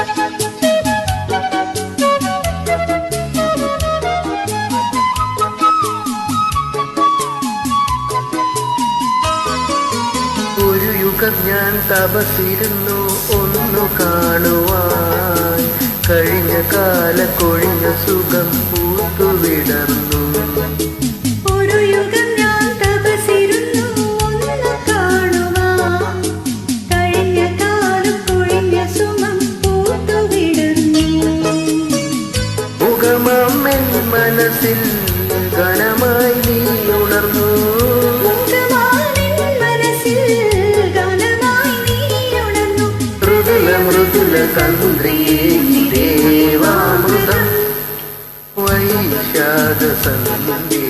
ഒരു യുഗം ഞാൻ തപസിരുന്നു ഒന്നു കാണുവാൻ കഴിഞ്ഞ കാല കൊഴിഞ്ഞ സുഖം പൂത്തുവിടർന്നു ഒരു യുഗം ഞാൻ തപസിരുന്നു ഒന്ന് കാണുവാൻ കഴിഞ്ഞ കാലം കൊഴിഞ്ഞ സുമം പൂത്തുവിടുന്നു മുഖമാമെൻ മനസ്സിൽ ഘനമായി നീ ഉണർന്നു മുഖമാനിൻ മനസ്സിൽ ഗാനമായി നീ ഉണർന്നു മൃദുല മൃദുല തന്ത്രിയേ ദേവാമൃതം വൈശാഖ സന്ധ്യ